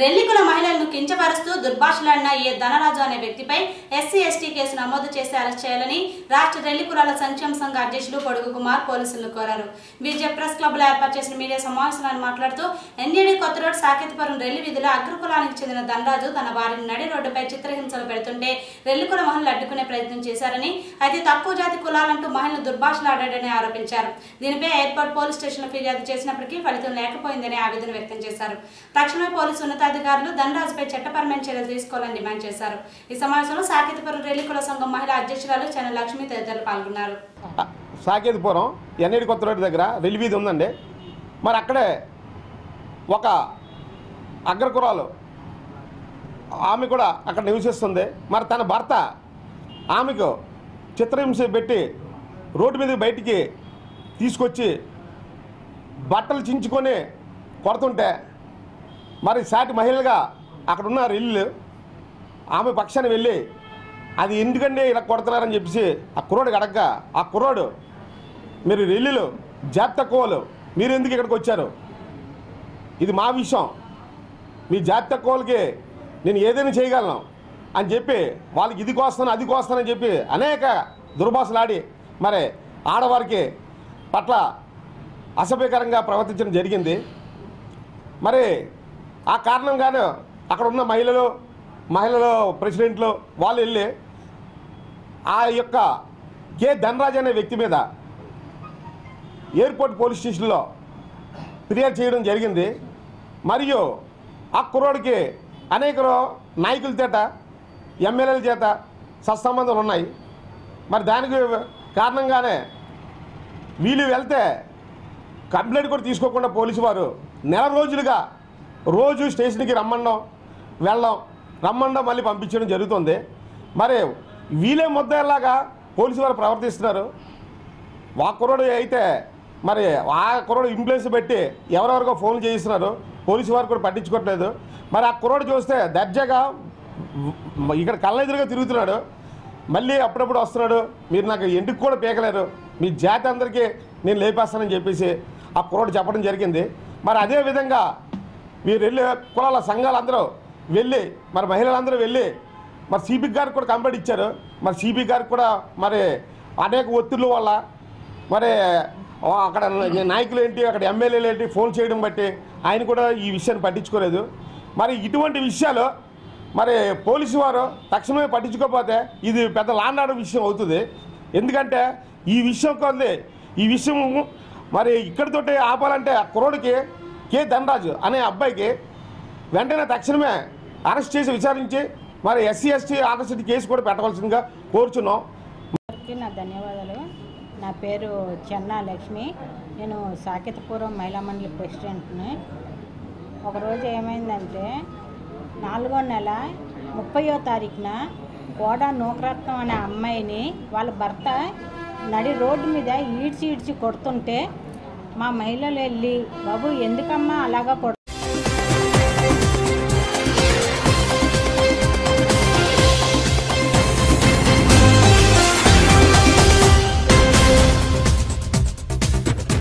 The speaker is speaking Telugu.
రెల్లికుల మహిళలను కించపరుస్తూ దుర్భాషలాడిన ఏ ధనరాజు అనే వ్యక్తిపై ఎస్సీ ఎస్టీ కేసు నమోదు చేసి అరెస్ట్ చేయాలని రాష్ట్ర రెల్లి కులాల సంక్షేమ సంఘ అధ్యక్షులు పొడుగు కుమార్ పోలీసులను కోరారు బీజే ప్రెస్ క్లబ్ లో ఏర్పాటు చేసిన మీడియా సమావేశంలో ఆయన మాట్లాడుతూ ఎన్డీడీ కొత్త రోడ్ సాకేతపురం రెల్లి వీధిలో అగ్రకులానికి చెందిన ధనరాజు తన వారిని నడి రోడ్డుపై చిత్రహింసలు పెడుతుంటే రెల్లికుల మహిళలు అడ్డుకునే ప్రయత్నం చేశారని అయితే తక్కువ జాతి కులాలంటూ మహిళలు దుర్భాషలాడాడని ఆరోపించారు దీనిపై ఎయిర్పోర్ట్ పోలీస్ స్టేషన్లో ఫిర్యాదు చేసినప్పటికీ ఫలితం లేకపోయిందని ఆవేదన వ్యక్తం చేశారు తక్షణమే పోలీసు ఉన్నతాధికారులు ధనరాజుపై చట్టపరమైన చర్యలు తీసుకోవాలని డిమాండ్ చేశారు ఈ సమావేశంలో సాకేతపురం రెల్లికుల సంఘం మహిళా అధ్యక్షురాలు చెన్న లక్ష్మి తదితరులు పాల్గొన్నారు సాకేతపురం ఎన్నేటి కొత్త రోడ్డు దగ్గర రెల్లి వీధి ఉందండి మరి అక్కడే ఒక అగ్రకురాలు ఆమె కూడా అక్కడ నివసిస్తుంది మరి తన భర్త ఆమెకు చిత్రహింస పెట్టి రోడ్డు మీద బయటికి తీసుకొచ్చి బట్టలు చించుకొని కొడుతుంటే మరి సాటి మహిళగా అక్కడ ఉన్న ఇల్లు ఆమె పక్షాన వెళ్ళి అది ఎందుకండి ఇలా కొడుతున్నారని చెప్పేసి ఆ కుర్రోడికి అడగ ఆ కుర్రోడు మీరు రెల్లిలు జాతి తక్కువలు మీరు ఎందుకు ఇక్కడికి వచ్చారు ఇది మా విషయం మీ జాతి తక్కువలకి నేను ఏదైనా చేయగలను అని చెప్పి వాళ్ళకి ఇది కోస్తాను అది కోస్తానని చెప్పి అనేక దుర్భాషలాడి మరి ఆడవారికి పట్ల అసభ్యకరంగా ప్రవర్తించడం జరిగింది మరి ఆ కారణంగానే అక్కడ ఉన్న మహిళలు మహిళలు ప్రెసిడెంట్లు వాళ్ళు వెళ్ళి ఆ యొక్క కె ధనరాజ్ అనే వ్యక్తి మీద ఎయిర్పోర్ట్ పోలీస్ స్టేషన్లో ఫిర్యాదు చేయడం జరిగింది మరియు ఆ కుర్రోడికి అనేక నాయకుల చేత ఎమ్మెల్యేల చేత సత్సంబంధాలు ఉన్నాయి మరి దానికి కారణంగానే వీళ్ళు వెళ్తే కంప్లైంట్ కూడా తీసుకోకుండా పోలీసు వారు నెల రోజులుగా రోజు స్టేషన్కి రమ్మండం వెళ్ళడం రమ్మండం మళ్ళీ పంపించడం జరుగుతుంది మరి వీలే ముద్దలాగా పోలీసు వారు ప్రవర్తిస్తున్నారు ఆ కుర్రోడు అయితే మరి ఆ కుర్రోడు ఇంప్లెన్స్ పెట్టి ఎవరెవరికో ఫోన్ చేయిస్తున్నారు పోలీసు వారు కూడా పట్టించుకోవట్లేదు మరి ఆ కుర్రోడు చూస్తే దర్జాగా మ్, ఇక్కడ కళ్ళెదురుగా తిరుగుతున్నాడు మళ్ళీ అప్పుడప్పుడు వస్తున్నాడు మీరు నాకు ఎండుకు కూడా పీకలేరు మీ జాతి అందరికీ నేను లేపేస్తానని చెప్పేసి ఆ కుర్రోడు చెప్పడం జరిగింది మరి అదే విధంగా మీరు వెళ్ళి కులాల సంఘాలందరూ వెళ్ళి మరి మహిళలందరూ వెళ్ళి మరి సిపి గారికి కూడా కంప్లైంట్ ఇచ్చారు మరి సిపి గారికి కూడా మరి అనేక ఒత్తిళ్ళ వల్ల మరి ఆ అక్కడ నాయకులు ఏంటి అక్కడ ఎమ్మెల్యేలు ఏంటి ఫోన్ చేయడం బట్టి ఆయన కూడా ఈ విషయాన్ని పట్టించుకోలేదు మరి ఇటువంటి విషయాలు మరి పోలీసు వారు తక్షణమే పట్టించుకోకపోతే ఇది పెద్ద లాండాడ విషయం అవుతుంది ఎందుకంటే ఈ విషయం కొంది ఈ విషయం మరి ఇక్కడితోటి ఆపాలంటే ఆ కుర్రోడికి కె ధనరాజు అనే అబ్బాయికి వెంటనే తక్షణమే అరెస్ట్ చేసి విచారించి మరి ఎస్సీ ఎస్టీ ఆర్ఎస్టీ కేసు కూడా పెట్టవలసిందిగా కోరుచున్నాం అందరికీ నా ధన్యవాదాలు నా పేరు చెన్నా లక్ష్మి నేను సాకేతపురం మహిళా మండలి ప్రెసిడెంట్ని ఒకరోజు ఏమైందంటే నాలుగో నెల ముప్పయో తారీఖున కోడా నూకరత్నం అనే అమ్మాయిని వాళ్ళ భర్త నడి రోడ్డు మీద ఈడ్చి ఈడ్చి కొడుతుంటే మా మహిళలు వెళ్ళి బాబు ఎందుకమ్మా అలాగా కొడుతున్నావు